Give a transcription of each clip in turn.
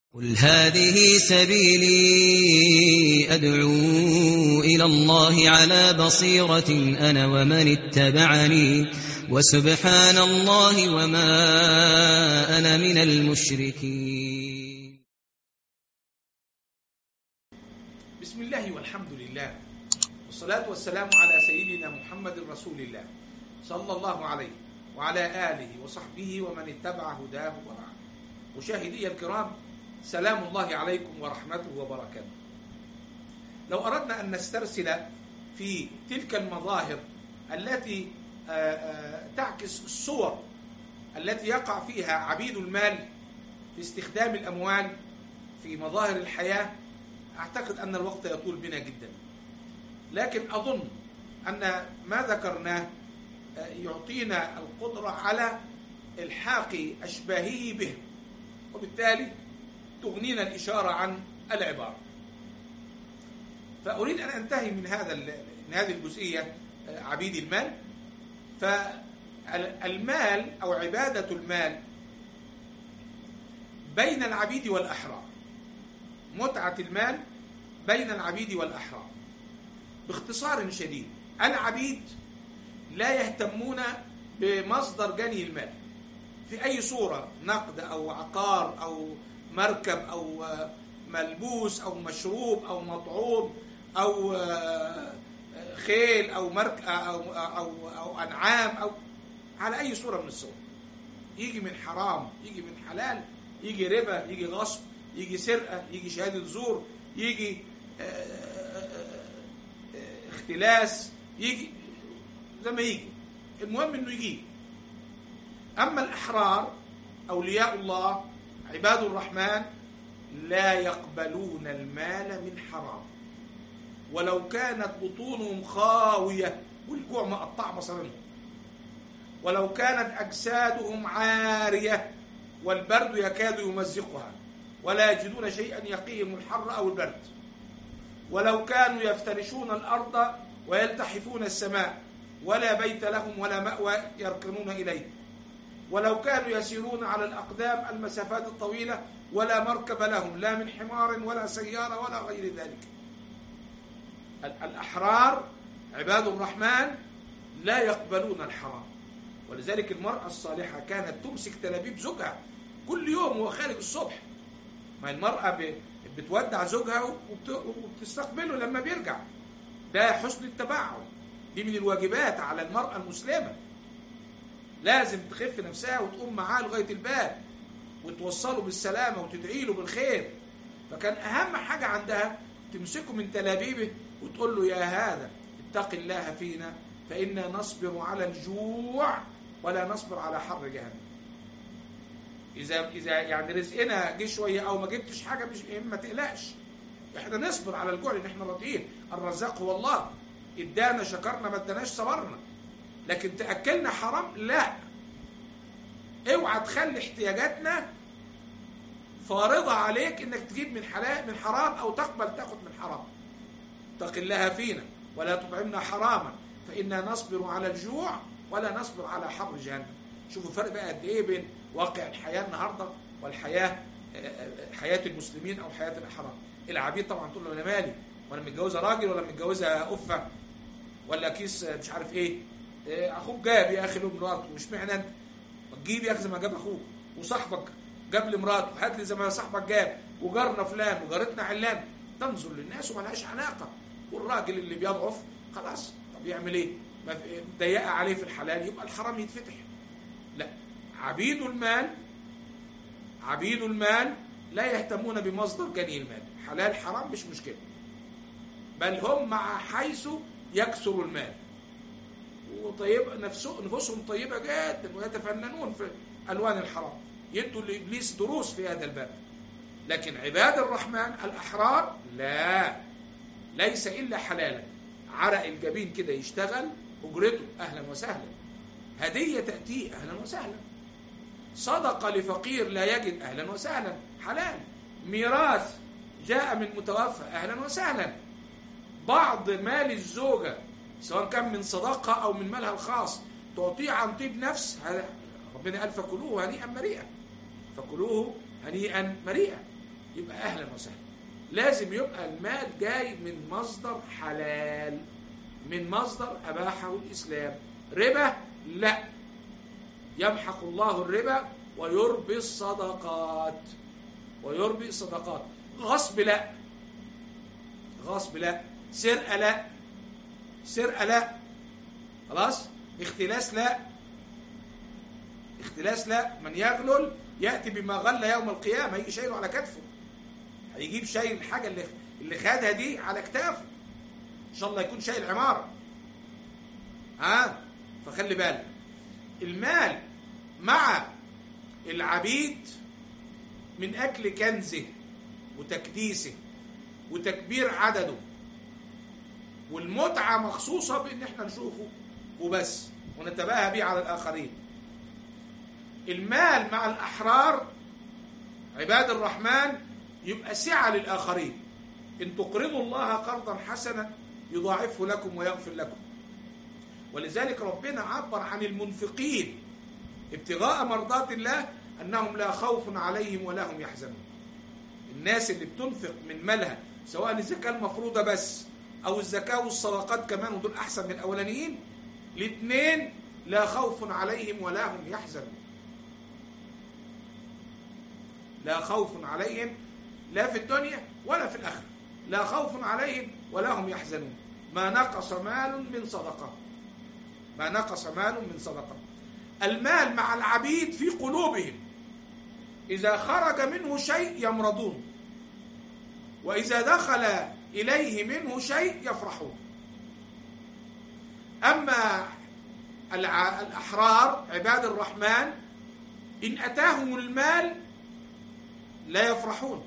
قل هذه سبيلي أدعو إلى الله على بصيرة أنا ومن اتبعني وسبحان الله وما أنا من المشركين بسم الله والحمد لله والصلاة والسلام على سيدنا محمد رسول الله صلى الله عليه وعلى آله وصحبه ومن اتبع هداه ورعاه مشاهدي الكرام سلام الله عليكم ورحمته وبركاته لو أردنا أن نسترسل في تلك المظاهر التي تعكس الصور التي يقع فيها عبيد المال في استخدام الأموال في مظاهر الحياة أعتقد أن الوقت يطول بنا جدا لكن أظن أن ما ذكرناه يعطينا القدرة على الحاق أشباهه به وبالتالي تغنينا الإشارة عن العبارة فأريد أن أنتهي من هذا من هذه الجزئية عبيد المال فالمال أو عبادة المال بين العبيد والأحرار متعة المال بين العبيد والأحرار باختصار شديد العبيد لا يهتمون بمصدر جني المال في أي صورة نقد أو عقار أو مركب أو ملبوس أو مشروب أو مطعوم أو خيل أو مرك أو, أو, أو أنعام أو على أي صورة من الصور يجي من حرام يجي من حلال يجي ربا يجي غصب يجي سرقة يجي شهادة زور يجي اختلاس يجي زي ما يجي المهم انه يجي اما الاحرار اولياء الله عباد الرحمن لا يقبلون المال من حرام ولو كانت بطونهم خاوية والجوع مقطع مصارينهم ولو كانت أجسادهم عارية والبرد يكاد يمزقها ولا يجدون شيئا يقيهم الحر أو البرد ولو كانوا يفترشون الأرض ويلتحفون السماء ولا بيت لهم ولا مأوى يركنون إليه ولو كانوا يسيرون على الأقدام المسافات الطويلة ولا مركب لهم لا من حمار ولا سيارة ولا غير ذلك الأحرار عباد الرحمن لا يقبلون الحرام ولذلك المرأة الصالحة كانت تمسك تلابيب زوجها كل يوم وهو خارج الصبح ما المرأة بتودع زوجها وبتستقبله لما بيرجع ده حسن التبعد دي من الواجبات على المرأة المسلمة لازم تخف نفسها وتقوم معاه لغاية الباب وتوصله بالسلامة وتدعي له بالخير فكان أهم حاجة عندها تمسكه من تلابيبه وتقول له يا هذا اتق الله فينا فإنا نصبر على الجوع ولا نصبر على حر جهنم إذا إذا يعني رزقنا جه شوية أو ما جبتش حاجة مش ما تقلقش احنا نصبر على الجوع لأن احنا راضيين الرزاق هو الله ادانا شكرنا ما اداناش صبرنا لكن تأكلنا حرام لا اوعى تخلي احتياجاتنا فارضة عليك انك تجيب من حلال من حرام او تقبل تاخد من حرام اتق الله فينا ولا تطعمنا حراما فإنا نصبر على الجوع ولا نصبر على حر جهنم شوفوا الفرق بقى قد ايه بين واقع الحياة النهاردة والحياة حياة المسلمين او حياة الاحرار العبيد طبعا تقول له انا مالي وانا متجوزة راجل ولا متجوزة قفة ولا كيس مش عارف ايه اخوك جاب يا اخي له مراته مش معنى انت ما تجيب يا اخي زي ما جاب اخوك وصاحبك جاب لي مراته هات لي زي ما صاحبك جاب وجارنا فلان وجارتنا علان تنظر للناس وما لهاش علاقه والراجل اللي بيضعف خلاص طب يعمل ايه؟ ضيقه عليه في الحلال يبقى الحرام يتفتح لا عبيد المال عبيد المال لا يهتمون بمصدر جني المال حلال حرام مش مشكله بل هم مع حيث يكثر المال وطيب نفسه نفوسهم طيبة جدا ويتفننون في ألوان الحرام يدوا لإبليس دروس في هذا الباب لكن عباد الرحمن الأحرار لا ليس إلا حلالا عرق الجبين كده يشتغل أجرته أهلا وسهلا هدية تأتيه أهلا وسهلا صدقة لفقير لا يجد أهلا وسهلا حلال ميراث جاء من متوفى أهلا وسهلا بعض مال الزوجة سواء كان من صداقة أو من مالها الخاص تعطيه عن طيب نفس هذا ربنا قال فكلوه هنيئا مريئا فكلوه هنيئا مريئا يبقى اهلا وسهلا لازم يبقى المال جاي من مصدر حلال من مصدر اباحه الاسلام ربا لا يمحق الله الربا ويربي الصدقات ويربي الصدقات غصب لا غصب لا سرقه لا سرقه لا خلاص اختلاس لا اختلاس لا من يغلل ياتي بما غل يوم القيامه يجي شايله على كتفه هيجيب شايل الحاجه اللي اللي خدها دي على كتافه ان شاء الله يكون شايل عماره ها فخلي بالك المال مع العبيد من اكل كنزه وتكديسه وتكبير عدده والمتعه مخصوصه بان احنا نشوفه وبس ونتباهى به على الاخرين المال مع الاحرار عباد الرحمن يبقى سعه للاخرين ان تقرضوا الله قرضا حسنا يضاعفه لكم ويغفر لكم ولذلك ربنا عبر عن المنفقين ابتغاء مرضات الله انهم لا خوف عليهم ولا هم يحزنون الناس اللي بتنفق من مالها سواء الزكاه المفروضه بس او الزكاه والصدقات كمان ودول احسن من الاولانيين الاثنين لا خوف عليهم ولا هم يحزنون لا خوف عليهم لا في الدنيا ولا في الاخره لا خوف عليهم ولا هم يحزنون ما نقص مال من صدقه ما نقص مال من صدقه المال مع العبيد في قلوبهم اذا خرج منه شيء يمرضون واذا دخل اليه منه شيء يفرحون اما الاحرار عباد الرحمن ان اتاهم المال لا يفرحون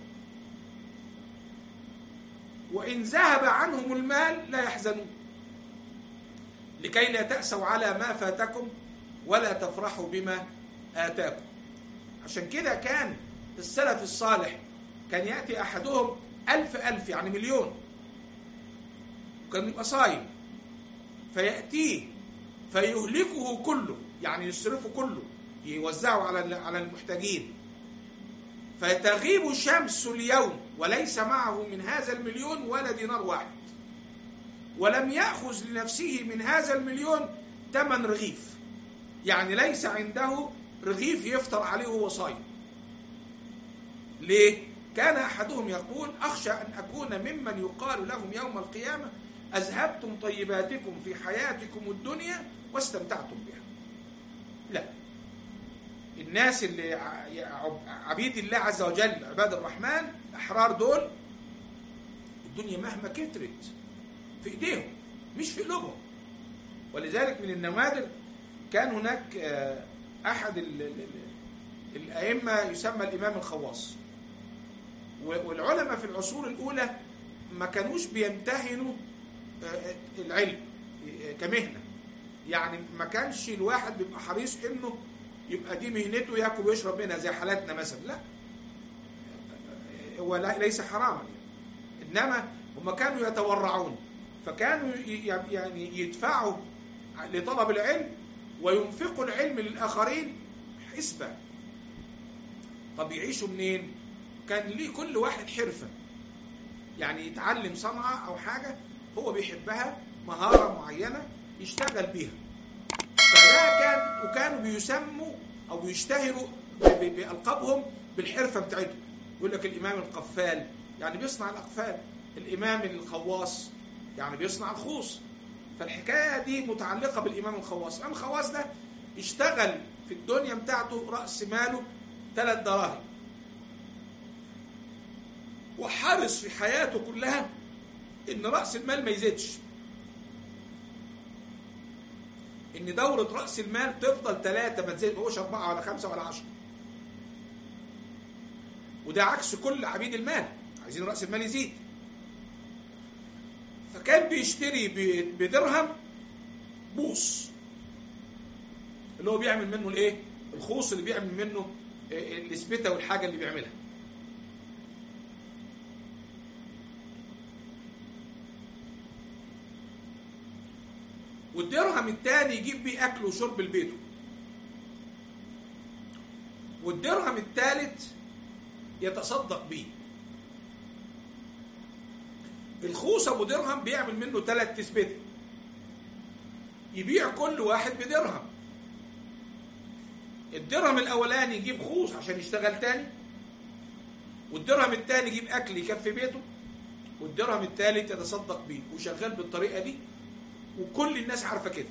وإن ذهب عنهم المال لا يحزنون لكي لا تأسوا على ما فاتكم ولا تفرحوا بما آتاكم عشان كده كان السلف الصالح كان يأتي أحدهم ألف ألف يعني مليون وكان يبقى صايم فيأتيه فيهلكه كله يعني يصرفه كله يوزعه على على المحتاجين فتغيب شمس اليوم وليس معه من هذا المليون ولا دينار واحد ولم يأخذ لنفسه من هذا المليون ثمن رغيف يعني ليس عنده رغيف يفطر عليه وهو صايم ليه؟ كان أحدهم يقول أخشى أن أكون ممن يقال لهم يوم القيامة أذهبتم طيباتكم في حياتكم الدنيا واستمتعتم بها لا الناس اللي عبيد الله عز وجل عباد الرحمن الاحرار دول الدنيا مهما كترت في ايديهم مش في قلوبهم ولذلك من النوادر كان هناك احد الائمه يسمى الامام الخواص والعلماء في العصور الاولى ما كانوش بيمتهنوا العلم كمهنه يعني ما كانش الواحد بيبقى حريص انه يبقى دي مهنته ياكل ويشرب منها زي حالاتنا مثلا لا هو ليس حراما انما هم كانوا يتورعون فكانوا يعني يدفعوا لطلب العلم وينفقوا العلم للاخرين حسبه طب يعيشوا منين كان ليه كل واحد حرفه يعني يتعلم صنعه او حاجه هو بيحبها مهاره معينه يشتغل بيها فده كان وكانوا بيسموا او بيشتهروا بألقابهم بالحرفة بتاعتهم يقول لك الإمام القفال يعني بيصنع الأقفال الإمام الخواص يعني بيصنع الخوص فالحكاية دي متعلقة بالإمام الخواص الإمام الخواص ده اشتغل في الدنيا بتاعته رأس ماله ثلاث دراهم وحرص في حياته كلها ان رأس المال ما يزيدش ان دورة رأس المال تفضل ثلاثة ما تزيدش أربعة ولا خمسة ولا عشرة وده عكس كل عبيد المال عايزين رأس المال يزيد فكان بيشتري بدرهم بوص اللي هو بيعمل منه الايه الخوص اللي بيعمل منه الاسبته والحاجه اللي بيعملها والدرهم الثاني يجيب بيه اكل وشرب لبيته والدرهم الثالث يتصدق بيه الخوص ابو درهم بيعمل منه ثلاث تثبته يبيع كل واحد بدرهم الدرهم الاولاني يجيب خوص عشان يشتغل تاني والدرهم الثاني يجيب اكل يكفي بيته والدرهم الثالث يتصدق بيه وشغال بالطريقه دي وكل الناس عارفه كده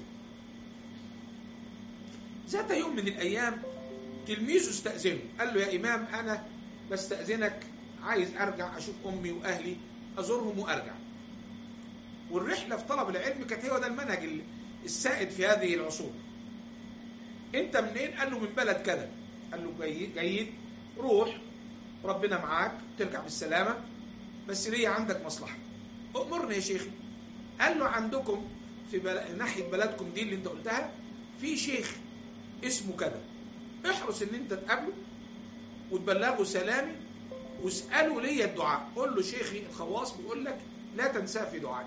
ذات يوم من الايام تلميذه استاذنه قال له يا امام انا بستاذنك عايز ارجع اشوف امي واهلي ازورهم وارجع والرحله في طلب العلم كانت هو ده المنهج السائد في هذه العصور انت منين قال له من بلد كذا قال له جيد جيد روح ربنا معاك ترجع بالسلامه بس ليه عندك مصلحه امرني يا شيخ قال له عندكم في بل... ناحيه بلدكم دي اللي انت قلتها في شيخ اسمه كذا احرص ان انت تقابله وتبلغه سلامي واساله لي الدعاء قول له شيخي الخواص بيقول لك لا تنساه في دعائك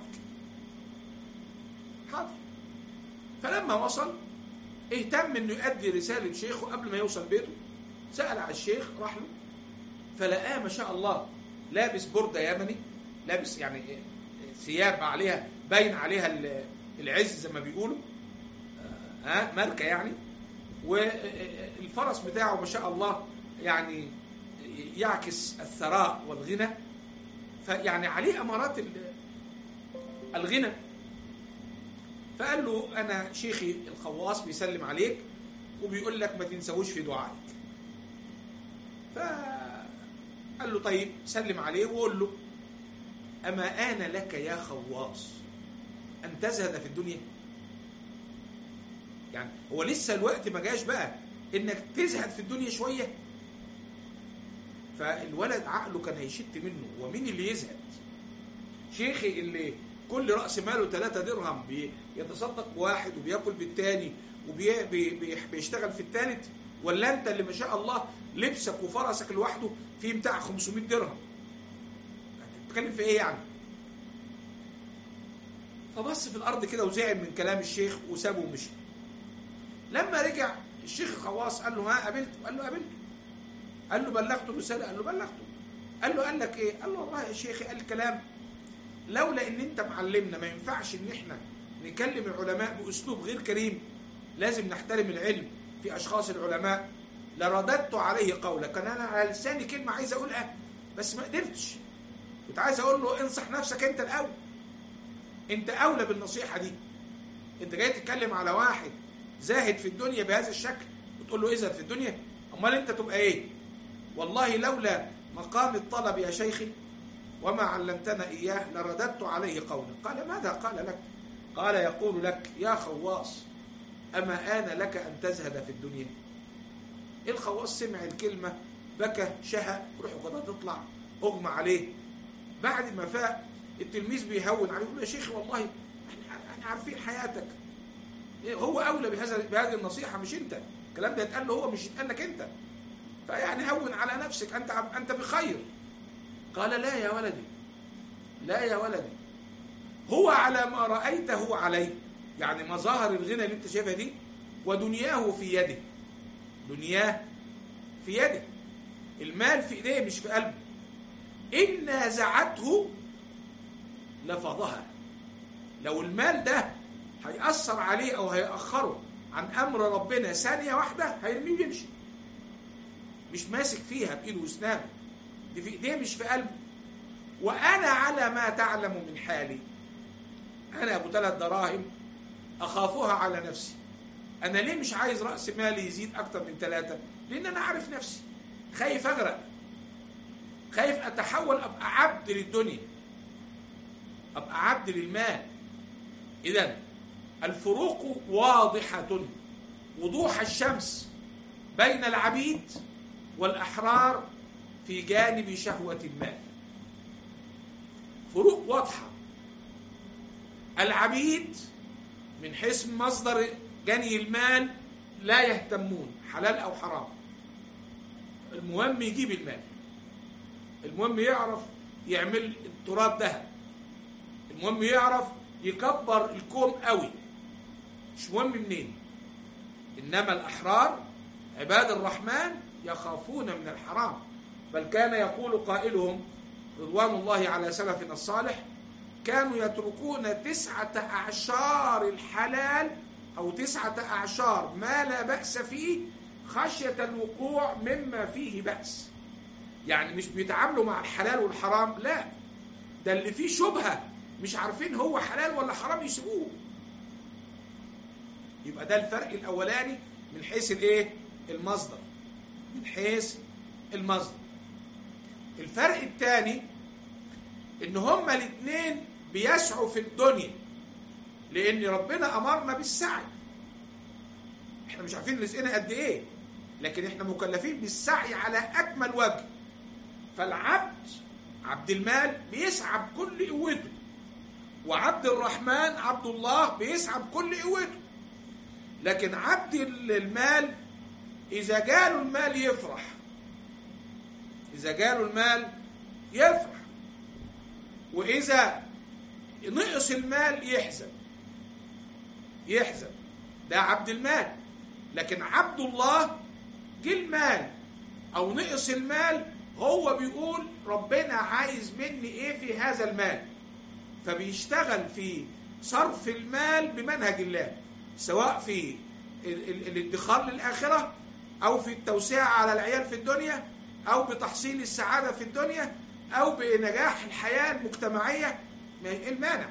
حاضر فلما وصل اهتم انه يؤدي رساله شيخه قبل ما يوصل بيته سال على الشيخ راح له فلقاه ما شاء الله لابس برده يمني لابس يعني ثياب عليها باين عليها العز زي ما بيقولوا ها ماركه يعني والفرس بتاعه ما شاء الله يعني يعكس الثراء والغنى فيعني عليه امارات الغنى فقال له انا شيخي الخواص بيسلم عليك وبيقول لك ما تنسوش في دعائك فقال له طيب سلم عليه وقول له اما ان لك يا خواص ان تزهد في الدنيا يعني هو لسه الوقت ما جاش بقى انك تزهد في الدنيا شويه فالولد عقله كان هيشت منه ومين اللي يزهد شيخي اللي كل راس ماله 3 درهم بيتصدق بواحد وبياكل بالتاني وبيشتغل في الثالث ولا انت اللي ما شاء الله لبسك وفرسك لوحده فيه بتاع 500 درهم بتتكلم في ايه يعني فبص في الارض كده وزعل من كلام الشيخ وسابه ومشي لما رجع الشيخ الخواص قال له ها قابلته قال له قابلته قال له بلغته الرساله قال له بلغته قال له قال لك ايه قال له والله يا شيخي قال كلام لولا ان انت معلمنا ما ينفعش ان احنا نكلم العلماء باسلوب غير كريم لازم نحترم العلم في اشخاص العلماء لرددت عليه قولك كان انا على لساني كلمه عايز اقولها بس ما قدرتش كنت عايز اقول له انصح نفسك انت الاول انت اولى بالنصيحه دي انت جاي تتكلم على واحد زاهد في الدنيا بهذا الشكل وتقول له ازهد في الدنيا امال انت تبقى ايه والله لولا مقام الطلب يا شيخي وما علمتنا اياه لرددت عليه قولك قال ماذا قال لك قال يقول لك يا خواص اما ان لك ان تزهد في الدنيا الخواص سمع الكلمه بكى شهق روحه قد تطلع اغمى عليه بعد ما فاق التلميذ بيهون عليه يقول يا شيخ والله احنا عارفين حياتك هو اولى بهذا بهذه النصيحه مش انت الكلام ده يتقال له هو مش يتقال لك انت فيعني هون على نفسك انت انت بخير قال لا يا ولدي لا يا ولدي هو على ما رايته عليه يعني مظاهر الغنى اللي انت شايفها دي ودنياه في يده دنياه في يده المال في ايديه مش في قلبه ان نازعته لفظها لو المال ده هيأثر عليه أو هيأخره عن أمر ربنا ثانية واحدة هيرميه ويمشي مش ماسك فيها بإيده وأسنانه دي في إيديه مش في قلبه وأنا على ما تعلم من حالي أنا أبو ثلاث دراهم أخافها على نفسي أنا ليه مش عايز رأس مالي يزيد أكتر من ثلاثة لأن أنا عارف نفسي خايف أغرق خايف أتحول أبقى عبد للدنيا أبقى عبد للمال إذا الفروق واضحة وضوح الشمس بين العبيد والأحرار في جانب شهوة المال فروق واضحة العبيد من حيث مصدر جني المال لا يهتمون حلال أو حرام المهم يجيب المال المهم يعرف يعمل التراب ذهب المهم يعرف يكبر الكوم قوي مش مهم منين انما الاحرار عباد الرحمن يخافون من الحرام بل كان يقول قائلهم رضوان الله على سلفنا الصالح كانوا يتركون تسعة أعشار الحلال أو تسعة أعشار ما لا بأس فيه خشية الوقوع مما فيه بأس يعني مش بيتعاملوا مع الحلال والحرام لا ده اللي فيه شبهة مش عارفين هو حلال ولا حرام يسيبوه يبقى ده الفرق الأولاني من حيث الايه المصدر من حيث المصدر الفرق الثاني ان هما الاثنين بيسعوا في الدنيا لان ربنا امرنا بالسعي احنا مش عارفين رزقنا قد ايه لكن احنا مكلفين بالسعي على اكمل وجه فالعبد عبد المال بيسعى بكل قوته وعبد الرحمن عبد الله بيسعى بكل قوته لكن عبد المال اذا جاله المال يفرح اذا جاله المال يفرح واذا نقص المال يحزن يحزن ده عبد المال لكن عبد الله جه المال او نقص المال هو بيقول ربنا عايز مني ايه في هذا المال فبيشتغل في صرف المال بمنهج الله سواء في الادخار للآخرة أو في التوسعة على العيال في الدنيا أو بتحصيل السعادة في الدنيا أو بنجاح الحياة المجتمعية ايه المانع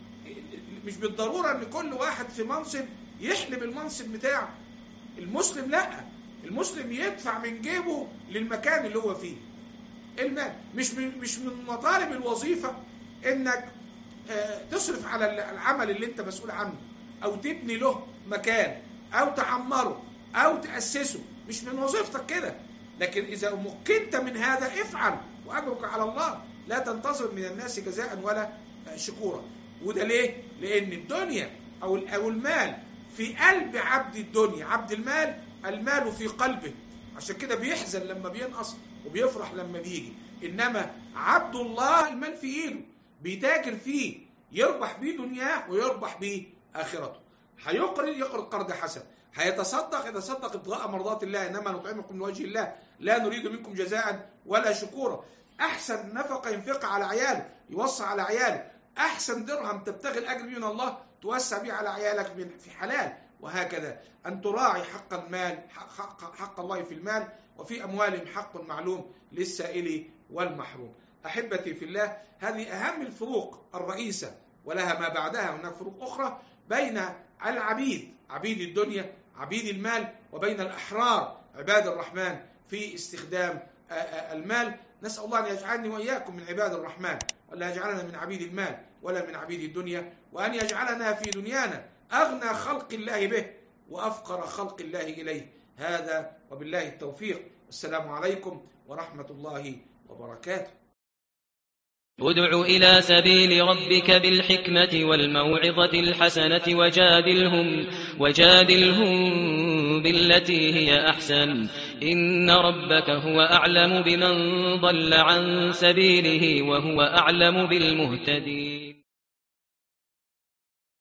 مش بالضرورة ان كل واحد في منصب يحلب المنصب بتاعه المسلم لا المسلم يدفع من جيبه للمكان اللي هو فيه المال مش من مش من مطالب الوظيفة انك تصرف على العمل اللي انت مسؤول عنه او تبني له مكان او تعمره او تأسسه مش من وظيفتك كده لكن اذا مكنت من هذا افعل واجرك على الله لا تنتظر من الناس جزاء ولا شكورا وده ليه لان الدنيا او او المال في قلب عبد الدنيا عبد المال المال في قلبه عشان كده بيحزن لما بينقص وبيفرح لما بيجي انما عبد الله المال في ايده بيتاجر فيه يربح بيه دنياه ويربح بيه اخرته هيقرض يقرض قرض حسن هيتصدق يتصدق ابتغاء مرضات الله انما نطعمكم لوجه الله لا نريد منكم جزاء ولا شكورا احسن نفقه ينفقها على عياله يوصى على عياله احسن درهم تبتغي الاجر من الله توسع به على عيالك من في حلال وهكذا ان تراعي حق المال حق, حق الله في المال وفي اموالهم حق معلوم للسائل والمحروم احبتي في الله هذه اهم الفروق الرئيسه ولها ما بعدها هناك فروق اخرى بين العبيد عبيد الدنيا عبيد المال وبين الأحرار عباد الرحمن في استخدام المال نسأل الله أن يجعلني وإياكم من عباد الرحمن ولا يجعلنا من عبيد المال ولا من عبيد الدنيا وأن يجعلنا في دنيانا أغنى خلق الله به وأفقر خلق الله إليه هذا وبالله التوفيق والسلام عليكم ورحمة الله وبركاته ادع إلى سبيل ربك بالحكمة والموعظة الحسنة وجادلهم وجادلهم بالتي هي أحسن إن ربك هو أعلم بمن ضل عن سبيله وهو أعلم بالمهتدين